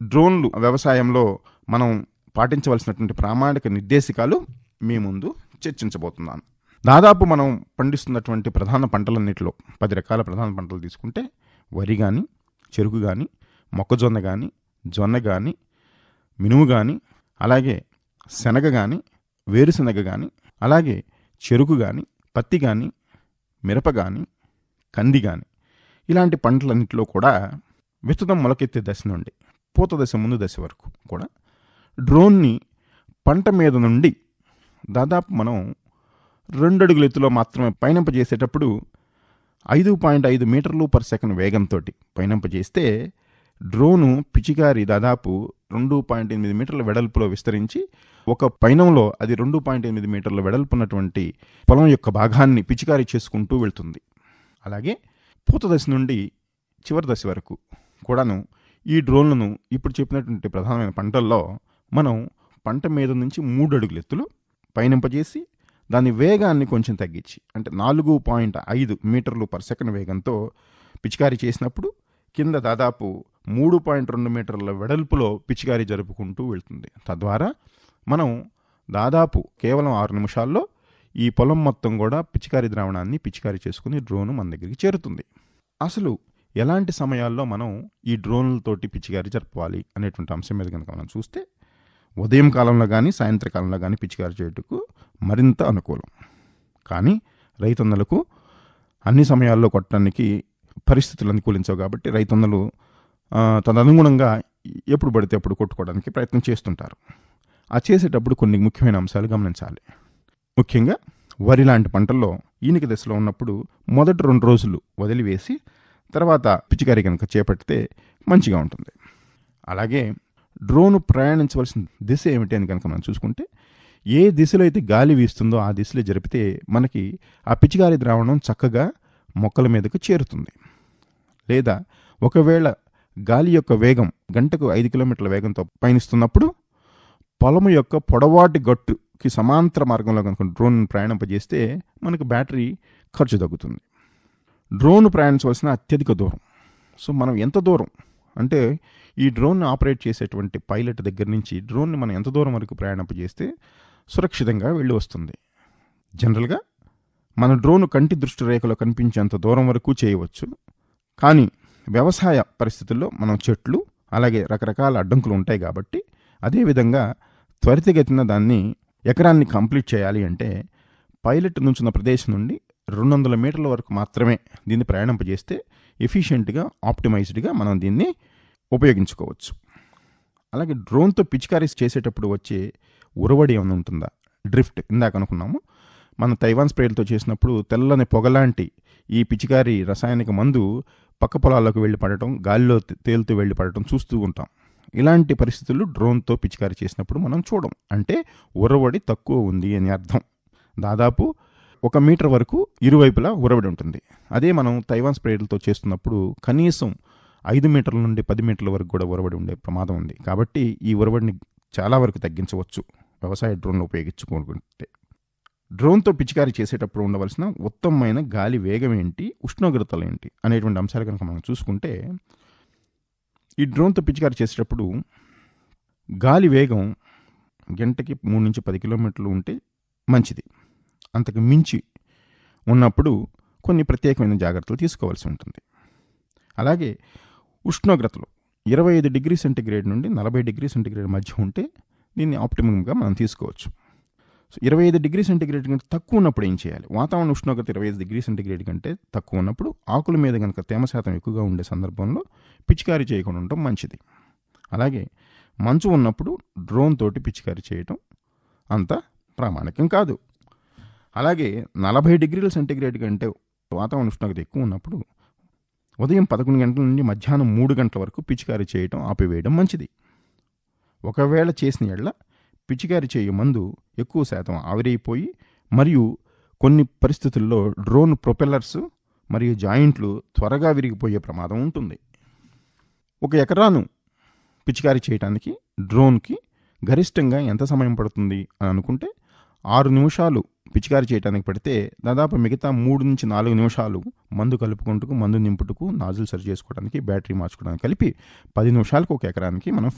డ్రోన్లు వ్యవసాయంలో మనం పాటించవలసినటువంటి ప్రామాణిక నిర్దేశికాలు మీ ముందు చర్చించబోతున్నాను దాదాపు మనం పండిస్తున్నటువంటి ప్రధాన పంటలన్నిటిలో పది రకాల ప్రధాన పంటలు తీసుకుంటే వరి కానీ చెరుకు కానీ మొక్కజొన్న కానీ జొన్న కానీ మినుము కానీ అలాగే శనగ కానీ వేరుశనగ కానీ అలాగే చెరుకు కానీ పత్తి కానీ మిరప కానీ కంది కానీ ఇలాంటి పంటలన్నింటిలో కూడా విత్తనం మొలకెత్తే దశ నుండి పూత దశ ముందు దశ వరకు కూడా డ్రోన్ని పంట మీద నుండి దాదాపు మనం రెండు అడుగుల ఎత్తులో మాత్రమే పయనింపజేసేటప్పుడు ఐదు పాయింట్ ఐదు మీటర్లు పర్ సెకండ్ వేగంతో పయనింపజేస్తే డ్రోను పిచికారి దాదాపు రెండు పాయింట్ ఎనిమిది మీటర్ల వెడల్పులో విస్తరించి ఒక పయనంలో అది రెండు పాయింట్ ఎనిమిది మీటర్ల వెడల్పు ఉన్నటువంటి పొలం యొక్క భాగాన్ని పిచికారి చేసుకుంటూ వెళ్తుంది అలాగే పూత దశ నుండి చివరి దశ వరకు కూడాను ఈ డ్రోన్లను ఇప్పుడు చెప్పినటువంటి ప్రధానమైన పంటల్లో మనం పంట మీద నుంచి మూడు అడుగుల ఎత్తులు పయనింపజేసి దాని వేగాన్ని కొంచెం తగ్గించి అంటే నాలుగు పాయింట్ ఐదు మీటర్లు పర్ సెకండ్ వేగంతో పిచికారీ చేసినప్పుడు కింద దాదాపు మూడు పాయింట్ రెండు మీటర్ల వెడల్పులో పిచికారీ జరుపుకుంటూ వెళ్తుంది తద్వారా మనం దాదాపు కేవలం ఆరు నిమిషాల్లో ఈ పొలం మొత్తం కూడా పిచికారీ ద్రావణాన్ని పిచికారీ చేసుకుని డ్రోన్ మన దగ్గరికి చేరుతుంది అసలు ఎలాంటి సమయాల్లో మనం ఈ డ్రోన్లతోటి పిచికారీ జరపాలి అనేటువంటి అంశం మీద కనుక మనం చూస్తే ఉదయం కాలంలో కానీ సాయంత్రకాలంలో కానీ పిచికారీ చేయుటకు మరింత అనుకూలం కానీ రైతన్నలకు అన్ని సమయాల్లో కొట్టడానికి పరిస్థితులు అనుకూలించవు కాబట్టి రైతన్నలు ఆ, తదనుగుణంగా ఎప్పుడు పడితే అప్పుడు కొట్టుకోవడానికి ప్రయత్నం చేస్తుంటారు ఆ చేసేటప్పుడు కొన్ని ముఖ్యమైన అంశాలు గమనించాలి ముఖ్యంగా వరి లాంటి పంటల్లో ఈనిక దశలో ఉన్నప్పుడు మొదటి రెండు రోజులు వదిలివేసి తర్వాత పిచికారీ కనుక చేపడితే మంచిగా ఉంటుంది అలాగే డ్రోన్ ప్రయాణించవలసిన దిశ ఏమిటి అని కనుక మనం చూసుకుంటే ఏ దిశలో అయితే గాలి వీస్తుందో ఆ దిశలో జరిపితే మనకి ఆ పిచికారి ద్రావణం చక్కగా మొక్కల మీదకు చేరుతుంది లేదా ఒకవేళ గాలి యొక్క వేగం గంటకు ఐదు కిలోమీటర్ల వేగంతో పయనిస్తున్నప్పుడు పొలము యొక్క పొడవాటి గట్టుకి సమాంతర మార్గంలో కనుక డ్రోన్ ప్రయాణింపజేస్తే మనకు బ్యాటరీ ఖర్చు తగ్గుతుంది డ్రోన్ ప్రయాణించవలసిన అత్యధిక దూరం సో మనం ఎంత దూరం అంటే ఈ డ్రోన్ ఆపరేట్ చేసేటువంటి పైలట్ దగ్గర నుంచి డ్రోన్ని మనం ఎంత దూరం వరకు ప్రయాణింపజేస్తే సురక్షితంగా వెళ్ళి వస్తుంది జనరల్గా మన డ్రోన్ కంటి దృష్టి రేఖలో కనిపించేంత దూరం వరకు చేయవచ్చు కానీ వ్యవసాయ పరిస్థితుల్లో మనం చెట్లు అలాగే రకరకాల అడ్డంకులు ఉంటాయి కాబట్టి అదేవిధంగా త్వరితగతిన దాన్ని ఎకరాన్ని కంప్లీట్ చేయాలి అంటే పైలట్ నుంచున్న ప్రదేశం నుండి రెండు వందల మీటర్ల వరకు మాత్రమే దీన్ని ప్రయాణింపజేస్తే ఎఫిషియెంట్గా ఆప్టిమైజ్డ్గా మనం దీన్ని ఉపయోగించుకోవచ్చు అలాగే డ్రోన్తో పిచికారీ చేసేటప్పుడు వచ్చే ఉరవడి ఏమైనా ఉంటుందా డ్రిఫ్ట్ ఇందాక అనుకున్నాము మన తైవాన్ స్ప్రేలతో చేసినప్పుడు తెల్లని పొగలాంటి ఈ పిచికారి రసాయనిక మందు పక్క పొలాల్లోకి వెళ్ళి పడటం గాలిలో తే- తేలుతూ వెళ్ళి పడటం చూస్తూ ఉంటాం ఇలాంటి పరిస్థితులు డ్రోన్తో పిచికారీ చేసినప్పుడు మనం చూడం అంటే ఉరవడి తక్కువ ఉంది అని అర్థం దాదాపు ఒక మీటర్ వరకు ఇరువైపులా ఉరవడి ఉంటుంది అదే మనం తైవాన్ స్ప్రేలతో చేస్తున్నప్పుడు కనీసం ఐదు మీటర్ల నుండి పది మీటర్ల వరకు కూడా ఉరవడి ఉండే ప్రమాదం ఉంది కాబట్టి ఈ ఉరవడిని చాలా వరకు తగ్గించవచ్చు వ్యవసాయ డ్రోన్లు ఉపయోగించుకుంటే డ్రోన్తో పిచికారీ చేసేటప్పుడు ఉండవలసిన ఉత్తమమైన గాలి వేగం ఏంటి ఉష్ణోగ్రతలు ఏంటి అనేటువంటి అంశాలు కనుక మనం చూసుకుంటే ఈ డ్రోన్తో పిచికారీ చేసేటప్పుడు గాలి వేగం గంటకి మూడు నుంచి పది కిలోమీటర్లు ఉంటే మంచిది అంతకు మించి ఉన్నప్పుడు కొన్ని ప్రత్యేకమైన జాగ్రత్తలు తీసుకోవాల్సి ఉంటుంది అలాగే ఉష్ణోగ్రతలు ఇరవై ఐదు డిగ్రీ సెంటిగ్రేడ్ నుండి నలభై డిగ్రీ సెంటిగ్రేడ్ మధ్య ఉంటే దీన్ని ఆప్టిమంగా మనం తీసుకోవచ్చు సో ఇరవై ఐదు డిగ్రీ సెంటిగ్రేడ్ కంటే తక్కువ ఉన్నప్పుడు ఏం చేయాలి వాతావరణ ఉష్ణోగ్రత ఇరవై ఐదు డిగ్రీ సెంటిగ్రేడ్ కంటే తక్కువ ఉన్నప్పుడు ఆకుల మీద కనుక తేమ శాతం ఎక్కువగా ఉండే సందర్భంలో పిచికారీ చేయకుండా ఉండటం మంచిది అలాగే మంచు ఉన్నప్పుడు డ్రోన్ తోటి పిచికారీ చేయటం అంత ప్రామాణికం కాదు అలాగే నలభై డిగ్రీల సెంటిగ్రేడ్ కంటే వాతావరణ ఉష్ణోగ్రత ఎక్కువ ఉన్నప్పుడు ఉదయం పదకొండు గంటల నుండి మధ్యాహ్నం మూడు గంటల వరకు పిచికారీ చేయటం ఆపివేయడం మంచిది ఒకవేళ చేసిన ఎడల పిచికారీ చేయు మందు ఎక్కువ శాతం ఆవిరైపోయి మరియు కొన్ని పరిస్థితుల్లో డ్రోన్ ప్రొపెల్లర్స్ మరియు జాయింట్లు త్వరగా విరిగిపోయే ప్రమాదం ఉంటుంది ఒక ఎకరాను పిచికారీ చేయడానికి డ్రోన్కి గరిష్టంగా ఎంత సమయం పడుతుంది అని అనుకుంటే ఆరు నిమిషాలు పిచికారీ చేయడానికి పడితే దాదాపు మిగతా మూడు నుంచి నాలుగు నిమిషాలు మందు కలుపుకుంటూ మందు నింపుటకు నాజులు సరి చేసుకోవడానికి బ్యాటరీ మార్చుకోవడానికి కలిపి పది నిమిషాలకు ఒక ఎకరానికి మనం